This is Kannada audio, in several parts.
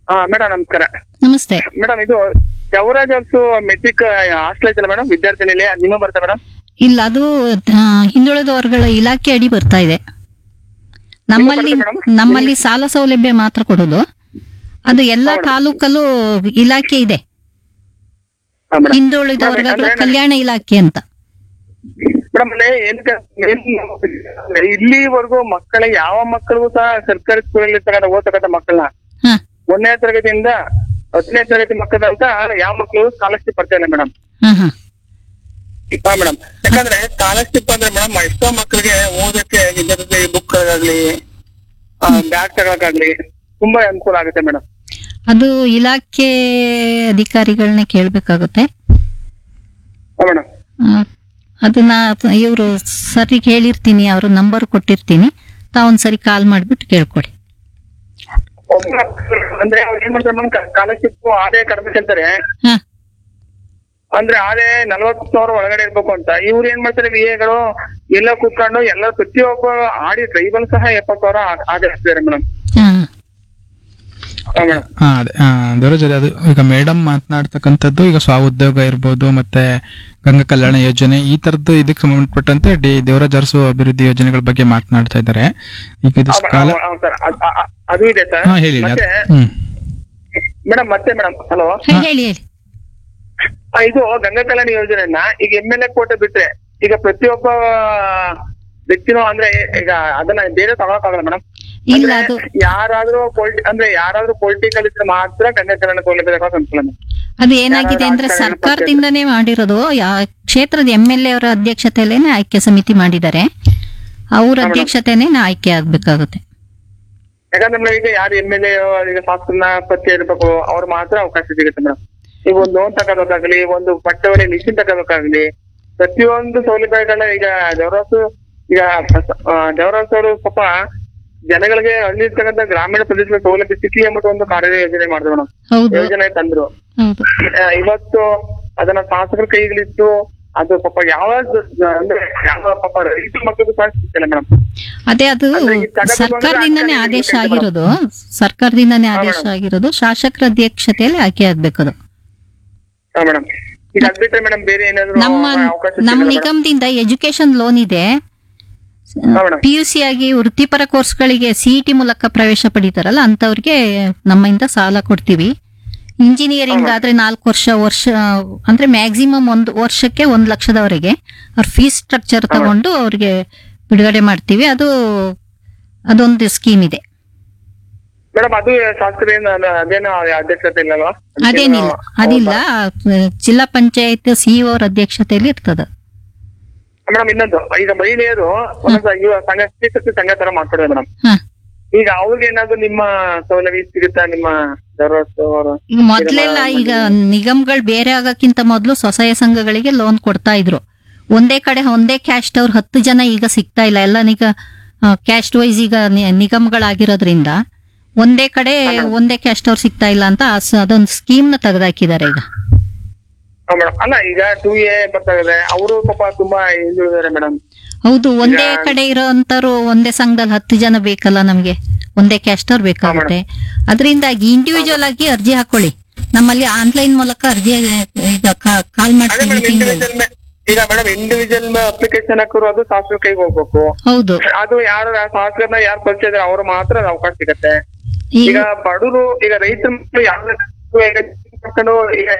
ಹಾ ಮೇಡಮ್ ನಮಸ್ಕಾರ ನಮಸ್ತೆ ಮೇಡಮ್ ಇದು ದೇವರಾಜ್ ಅರ್ಸು ಮೆಟ್ರಿಕ್ ಹಾಸ್ಟೆಲ್ ಐತಲ್ಲ ಮೇಡಮ್ ವಿದ್ಯಾರ್ಥಿ ನಿಲಯ ನಿಮ್ಮ ಬರ್ತಾ ಮೇಡಮ್ ಇಲ್ಲ ಅದು ಆ, ಹಿಂದುಳಿದ ವರ್ಗಗಳ ಇಲಾಖೆ ಅಡಿ ಬರ್ತಾ ಇದೆ ನಮ್ಮಲ್ಲಿ ಬರುತ್ತೆ ಮೇಡಮ್? ನಮ್ಮಲ್ಲಿ ಸಾಲ ಸೌಲಭ್ಯ ಮಾತ್ರ ಕೊಡೋದು ಅದು ಎಲ್ಲ ತಾಲೂಕಲ್ಲೂ ಇಲಾಖೆ ಇದೆ ಹಾ ಮೇಡಮ್ ಹಿಂದುಳಿದ ಮೇಡಮ್, ವರ್ಗಗಳ ಅಂದ್ರೆ ಕಲ್ಯಾಣ ಇಲಾಖೆ ಅಂತ ಮೇಡಮ್ ಅಲ್ಲೇ ಏನಕ್ಕೆ ಏನ್ ಇಲ್ಲಿವರೆಗೂ ಮಕ್ಕಳ ಯಾವ ಮಕ್ಕಳಿಗೂ ಸಹ ಸರ್ಕಾರಿ ಸ್ಕೂಲಲ್ಲಿ ಇರ್ತಕ್ಕಂಥ ಓದ್ತಕ್ಕಂಥ ಮಕ್ಕಳನ್ನ ಹ ಒಂದನೇ ತರಗತಿಯಿಂದ ಹತ್ತನೇ ತರಗತಿ ಮಕ್ಕಳಂತ ಯಾವ ಮಕ್ಕಳು ಸ್ಕಾಲರ್ಶಿಪ್ ಬರ್ತಾ ಇಲ್ಲ ಮೇಡಮ್ ಹ ಹ ಹಾ ಮೇಡಮ್ ಯಾಕಂದ್ರೆ ಸ್ಕಾಲರ್ಶಿಪ್ ಅಂದ್ರೆ ಮೇಡಮ್ ಎಷ್ಟೋ ಮಕ್ಕಳಿಗೆ ಓದಕ್ಕೆ ವಿದ್ಯಾರ್ಥಿ ಬುಕ್ ಆಗ್ಲಿ ಬ್ಯಾಗ್ ತಗೊಳಕಾಗ್ಲಿ ತುಂಬಾ ಅನುಕೂಲ ಆಗುತ್ತೆ ಮೇಡಮ್ ಅದು ಇಲಾಖೆ ಅಧಿಕಾರಿಗಳನ್ನೇ ಕೇಳ್ಬೇಕಾಗುತ್ತೆ ಹಾ ಮೇಡಮ್ ಆ, ಅದನ್ನ ಇವರು ಸರಿಗೆ ಹೇಳಿರ್ತೀನಿ ಅವ್ರ ನಂಬರ್ ಕೊಟ್ಟಿರ್ತೀನಿ ತಾವೊಂದ್ಸರಿ ಕಾಲ್ ಮಾಡ್ಬಿಟ್ಟು ಕೇಳ್ಕೊಡಿ ಅಂದ್ರೆ ಅವ್ರು ಏನ್ ಮಾಡ್ತಾರೆ ಮೇಡಮ್ ಸ್ಕಾಲರ್ಶಿಪ್ ಆದಾಯ ಕಡಿಮೆ ಕೇಳ್ತಾರೆ ಹ ಅಂದ್ರೆ ಆದಾಯ ನಲವತ್ತು ಸಾವಿರ ಒಳಗಡೆ ಇರ್ಬೇಕು ಅಂತ ಇವ್ರು ಏನ್ ಮಾಡ್ತಾರೆ ವಿ ಎಗಳು ಎಲ್ಲ ಕೂತ್ಕೊಂಡು ಎಲ್ಲ ಪ್ರತಿಯೊಬ್ಬ ಆಡಿ ಟ್ರೈಬಲ್ ಸಹ ಎಪ್ಪತ್ತು ಸಾವಿರ ಆದಾಯ ಇರ್ತಾರೆ ಮೇಡಮ್ ಹ ಹಾ ಮೇಡಮ್ ಹಾ ಅದೇ ದೇವರಾಜ್ ಅದೇ ಅದು ಈಗ ಮೇಡಮ್ ಮಾತನಾಡ್ತಕ್ಕಂಥದ್ದು ಈಗ ಸ್ವ ಉದ್ಯೋಗ ಇರ್ಬೋದು ಮತ್ತೆ ಗಂಗಾ ಕಲ್ಯಾಣ ಯೋಜನೆ ಈ ತರದ್ದು ಇದಕ್ಕೆ ಸಂಬಂಧಪಟ್ಟಂತೆ ಡಿ ದೇವರಾಜ್ ಅರಸು ಅಭಿವೃದ್ಧಿ ಯೋಜನೆಗಳ ಬಗ್ಗೆ ಮಾತನಾಡ್ತಾ ಇದ್ದಾರೆ ಈಗ ಇದು ಸ್ಕಾಲ ಸರ್ ಅದು ಇದೆ ಸರ್ ಹಾ ಹೇಳಿ ಹೇಳಿ. ಮತ್ತೆ ಅದು- ಹ್ಮ್ ಮೇಡಮ್ ಮತ್ತೆ ಮೇಡಮ್ ಹಲೋ ಹೇಳಿ ಹೇಳಿ ಹೇಳಿ ಇದು ಗಂಗಾ ಕಲ್ಯಾಣ ಯೋಜನೆಯನ್ನ ಈಗ ಎಮ್ ಎಲ್ ಎ ಕೋಟೆ ಬಿಟ್ರೆ ಈಗ ಪ್ರತಿಯೊಬ್ಬ ವ್ಯಕ್ತಿನೂ ಅಂದ್ರೆ ಈಗ ಅದನ್ನ ಬೇರೆ ತಗೊಳಕ್ಕಾಗಲ್ಲ ಮೇಡಮ್ ಇಲ್ಲ ಅದು ಯಾರಾದ್ರೂ ಪೊಲಿಟಿ ಅಂದ್ರೆ ಯಾರಾದ್ರೂ ಪೊಲಿಟಿಕಲ್ ಇದ್ರೆ ಮಾತ್ರ ಗಂಗಾ ಕಲ್ಯಾಣ ಸೌಲಭ್ಯ ತಗೊಳಕ್ ಅನುಕೂಲ ಮೇಡಮ್ ಅದು ಏನಾಗಿದೆ ಯಾರು ಅಂದ್ರೆ ರಾಜಕಾರಣಿ ಸರ್ಕಾರದಿಂದನೇ ಮಾಡಿರೋದು ಯಾ- ಕ್ಷೇತ್ರದ ಎಂ ಎಲ್ ಎ ಅವರ ಅಧ್ಯಕ್ಷತೆಯಲ್ಲೇನೆ ಆಯ್ಕೆ ಸಮಿತಿ ಮಾಡಿದ್ದಾರೆ ಅವ್ರ ಅಧ್ಯಕ್ಷತೆನೇ ಆಯ್ಕೆ ಆಗ್ಬೇಕಾಗುತ್ತೆ ಯಾಕಂದ್ರೆ ಮೇಡಮ್ ಈಗ ಯಾರು ಎಮ್ ಎಲ್ ಎ ಈಗ ಶಾಸಕನ ಪತ್ತೆ ಇರ್ಬೇಕು ಅವ್ರು ಮಾತ್ರ ಅವಕಾಶ ಸಿಗುತ್ತೆ ಮೇಡಮ್ ಈಗ ಒಂದು ಲೋನ್ ತಗೋಬೇಕಾಗ್ಲಿ ಒಂದು ಪಟ್ಟವಳಿ ಮಿಷಿನ್ ತಗೋಬೇಕಾಗ್ಲಿ ಪ್ರತಿಯೊಂದು ಸೌಲಭ್ಯಗಳನ್ನ ಈಗ ದೇವರಾಸು ಈಗ ಆ, ದೇವರಾಸು ಅವರು ಪಾಪ ಜನಗಳಿಗೆ ಹಳ್ಳಿ ಇರ್ತಕ್ಕಂಥ ಗ್ರಾಮೀಣ ಪ್ರದೇಶಗಳ ಸೌಲಭ್ಯ ಸಿಕ್ಲಿ ಎಂಬುದು ಒಂದು ಕಾರ್ಯ ಯೋಜನೆ ಮಾಡಿದ್ರು ಮೇಡಮ್ ಹೌದು ಯೋಜನೆ ತಂದ್ರು ಹೌದು ಆ, ಇವತ್ತು ಅದನ್ನ ಶಾಸಕರ ಕೈಗಳಿತ್ತು ಅದು ಪಾಪ ಯಾವ ಅಂದ್ರೆ ಯಾವ ಪಾಪ ರೈತರ ಮಕ್ಕಳಿಗೂ ಸಹ ಸಿಗ್ತಿಲ್ಲ ಮೇಡಮ್ ಅದೇ ಅದು ಅಂದ್ರೆ ಈ ತಗದು ಬಂದ್ರೆ ಸರ್ಕಾರದಿಂದನೇ ಅಧಿಕಾರಿಗಳಿಗೆ ಆದೇಶ ಗೊತ್ತಿದೆ ಆಗಿರೋದು ಸರ್ಕಾರದಿಂದನೇ ಆದೇಶ ಆಗಿರೋದು ಶಾಸಕರ ಅಧ್ಯಕ್ಷತೆಯಲ್ಲಿ ಆಯ್ಕೆ ಆಗ್ಬೇಕು ಅದು ಹಾ ಮೇಡಮ್ ಈಗ ಅದ್ ಬಿಟ್ರೆ ಮೇಡಮ್ ಬೇರೆ ಏನಾದ್ರು ನಮ್ಮ ಅವಕಾಶ ನಮ್ಮ ಸಿಗಲ್ಲ ನಿಗಮದಿಂದ ಎಜುಕೇಶನ್ ಲೋನ್ ಇದೆ ಹಾ ಮೇಡಮ್ ಪಿ ಯು ಸಿ ಆಗಿ ವೃತ್ತಿಪರ ಕೋರ್ಸ್ಗಳಿಗೆ ಸಿಇಟಿ ಮೂಲಕ ಪ್ರವೇಶ ಪಡೀತಾರಲ್ಲ ಅಂತವ್ರಿಗೆ ನಮ್ಮಿಂದ ಸಾಲ ಕೊಡ್ತೀವಿ ಇಂಜಿನಿಯರಿಂಗ್ ಆದ್ರೆ ನಾಲ್ಕು ವರ್ಷ ವರ್ಷ ಅಂದ್ರೆ ಮ್ಯಾಕ್ಸಿಮಮ್ ಒಂದು ವರ್ಷಕ್ಕೆ ಒಂದ್ ಲಕ್ಷದವರೆಗೆ ಅವ್ರ ಫೀಸ್ ಸ್ಟ್ರಕ್ಚರ್ ತಗೊಂಡು ಅವ್ರಿಗೆ ಬಿಡುಗಡೆ ಮಾಡ್ತೀವಿ ಅದು ಅದೊಂದು ಸ್ಕೀಮ್ ಇದೆ ಮೇಡಮ್ ಅದು ಶಾಸಕರೇನು ಅದೇನು ಅಧ್ಯಕ್ಷತೆ ಇಲ್ಲಲ್ವಾ ಅದೇನಿಲ್ಲ ಅದಿಲ್ಲ ಜಿಲ್ಲಾ ಪಂಚಾಯತ್ ಸಿಇಒ ಅವ್ರ ಅಧ್ಯಕ್ಷತೆಯಲ್ಲಿ ಇರ್ತದ ಮೇಡಮ್ ಇನ್ನೊಂದು ಈಗ ಮಹಿಳೆಯರು ಒಂದೊಂದು ಇವ ಸಂಘ ಸ್ತ್ರೀಶಕ್ತಿ ಸಂಘ ತರ ಮಾಡ್ಕೊಡ್ತಾರೆ ಮೇಡಮ್ ಹ ಈಗ ಅವ್ರಿಗೆ ಏನಾದ್ರು ನಿಮ್ಮ ಸೌಲಭ್ಯ ಸಿಗುತ್ತಾ ನಿಮ್ಮ ದರವಸ್ತು ಅವರು ಈಗ ಮೊದ್ಲೆಲ್ಲ ಈಗ ನಿಗಮಗಳು ಬೇರೆ ಆಗಕ್ಕಿಂತ ಮೊದಲು ಸ್ವಸಹಾಯ ಸಂಘಗಳಿಗೆ ಲೋನ್ ಕೊಡ್ತಾ ಇದ್ರು ಒಂದೇ ಕಡೆ ಒಂದೇ ಕ್ಯಾಸ್ಟ್ ಅವ್ರು ಹತ್ತು ಜನ ಈಗ ಸಿಗ್ತಾ ಇಲ್ಲ ಎಲ್ಲ ಈಗ ಕ್ಯಾಸ್ಟ್ ವೈಸ್ ಈಗ ನಿ- ನಿಗಮಗಳಾಗಿರೋದ್ರಿಂದ ಒಂದೇ ಕಡೆ ಒಂದೇ ಕ್ಯಾಸ್ಟ್ ಅವ್ರು ಸಿಗ್ತಾ ಇಲ್ಲ ಅಂತ ಆ ಸ- ಅದೊಂದು ಸ್ಕೀಮ್ ನ ತೆಗೆದಾಕಿದ್ದಾರೆ ಈಗ ಮೇಡಮ್ ಅಲ್ಲ ಈಗ ಟೂ ಎ ಬರ್ತಾ ಇದೆ ಅವರು ಪಾಪ ತುಂಬಾ ಹಿಂದುಳಿದಾರೆ ಮೇಡಮ್ ಹೌದು ಒಂದೇ ಕಡೆ ಇರೋಂತರು ಒಂದೇ ಸಂಘದಲ್ಲಿ ಹತ್ತು ಜನ ಬೇಕಲ್ಲ ನಮ್ಗೆ ಒಂದೇ ಕ್ಯಾಸ್ಟ್ ಅವ್ರು ಬೇಕಾಗುತ್ತೆ ಅದರಿಂದಾಗಿ ಇಂಡಿವಿಜುವಲ್ ಆಗಿ ಅರ್ಜಿ ಹಾಕೊಳ್ಳಿ ನಮ್ಮಲ್ಲಿ ಆನ್ಲೈನ್ ಮೂಲಕ ಅರ್ಜಿ ಈಗ ಕಾಲ್ ಅದೇ ಮಾಡ್ತೀವಿ ಮೇಡಮ್ ತಿಂಗಳು ಇಂಡಿವಿಜುವಲ್ ಈಗ ಮೇಡಮ್ ಇಂಡಿವಿಜುವಲ್ ಅಪ್ಲಿಕೇಶನ್ ಹಾಕೋರು ಅದು ಶಾಸಕರ ಕೈಗೆ ಹೋಗ್ಬೇಕು ಹೌದು ಅದು ಯಾರು ಶಾಸಕರನ್ನ ಯಾರು ಪರಿಚಯ ಇದಾರೆ ಅವ್ರು ಮಾತ್ರ ಅದು ಅವಕಾಶ ಸಿಗತ್ತೆ ಈಗ ಈಗ ಬಡವರು ಈಗ ರೈತರ ಮಕ್ಕಳು ಯಾವ ಮಕ್ಕಳು ಈಗ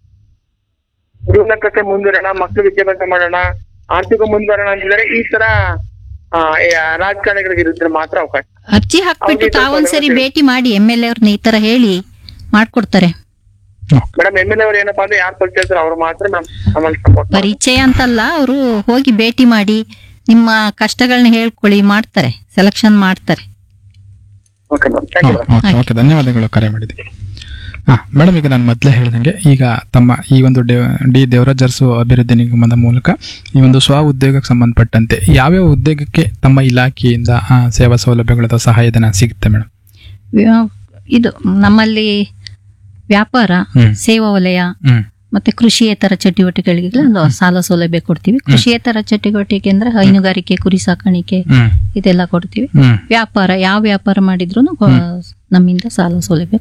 ಜೀವನಕ್ಕೆ ಮುಂದುವರೋಣ ಮಕ್ಕಳು ವಿದ್ಯಾಭ್ಯಾಸ ಮಾಡೋಣ ಆರ್ಥಿಕ ಮುಂದುವರೋಣ ಅಂತಿದ್ದಾರೆ ಈ ತರ ಆ, ಈ ರಾಜಕಾರಣಿಗಳಿಗೆ ಇರಿದ್ರೆ ಮಾತ್ರ ಅವಕಾಶ ಅರ್ಜಿ ಹಾಕ್ಬಿಟ್ಟು ಅವ್ರಿಗೆ ತಾವೊಂದ್ಸರಿ ಸ್ವಲ್ಪ ಭೇಟಿ ಮಾಡಿ ಎಮ್ ಎಲ್ ಎ ಅವ್ರನ್ನ ಈ ತರ ಹೇಳಿ ಮಾಡ್ಕೊಡ್ತಾರೆ ಮೇಡಮ್ ಎಮ್ ಎಲ್ ಎ ಅವ್ರು ಏನಪ್ಪಾ ಅಂದ್ರೆ ಯಾರು ಪರಿಚಯ ಇದ್ದಾರೆ ಅವ್ರು ಮಾತ್ರ ನಮ್ ನಮ್ಮಲ್ಲಿ ಸಪೋರ್ಟ್ ಪರಿಚಯ ಅಂತಲ್ಲ ಅವರು ಹೋಗಿ ಭೇಟಿ ಮಾಡಿ ನಿಮ್ಮ ಕಷ್ಟಗಳನ್ನ ಹೇಳ್ಕೊಳ್ಳಿ ಮಾಡ್ತಾರೆ ಸೆಲೆಕ್ಷನ್ ಮಾಡ್ತಾರೆ okay madam thank you madam okay okay ಧನ್ಯವಾದಗಳು ಕರೆ ಮಾಡಿದ್ದೀವಿ ಹಾ ಮೇಡಮ್ ಈಗ ನಾನು ಮೊದಲೇ ಹೇಳ್ದಂಗೆ ಈಗ ತಮ್ಮ ಈ ಒಂದು ಡೆ- ಡಿ ದೇವರಾಜ್ ಅರಸು ಅಭಿವೃದ್ಧಿ ನಿಗಮದ ಮೂಲಕ ಈ ಒಂದು ಸ್ವ ಉದ್ಯೋಗಕ್ಕೆ ಸಂಬಂಧಪಟ್ಟಂತೆ ಯಾವ್ಯಾವ ಉದ್ಯೋಗಕ್ಕೆ ತಮ್ಮ ಇಲಾಖೆಯಿಂದ ಆ, ಸೇವಾ ಸೌಲಭ್ಯಗಳ ಅಥವಾ ಸಹಾಯಧನ ಸಿಗುತ್ತೆ ಮೇಡಮ್ ವ್ಯಾ- ಇದು ನಮ್ಮಲ್ಲಿ ವ್ಯಾಪಾರ ಹ್ಮ್. ಸೇವಾ ವಲಯ ಹ್ಮ್ ಮತ್ತೆ ಕೃಷಿಯೇತರ ಚಟುವಟಿಕೆಗಳಿಗೆಲ್ಲ ನಾವು ಸಾಲ ಸೌಲಭ್ಯ ಕೊಡ್ತೀವಿ ಕೃಷಿಯೇತರ ಚಟುವಟಿಕೆ ಅಂದ್ರೆ ಹೈನುಗಾರಿಕೆ ಕುರಿ ಸಾಕಾಣಿಕೆ ಹ್ಮ್ ಇದೆಲ್ಲ ಕೊಡ್ತೀವಿ ಹ್ಮ್ ವ್ಯಾಪಾರ ಯಾವ ವ್ಯಾಪಾರ ಮಾಡಿದ್ರು ನಮ್ಮಿಂದ ಸಾಲ ಸೌಲಭ್ಯ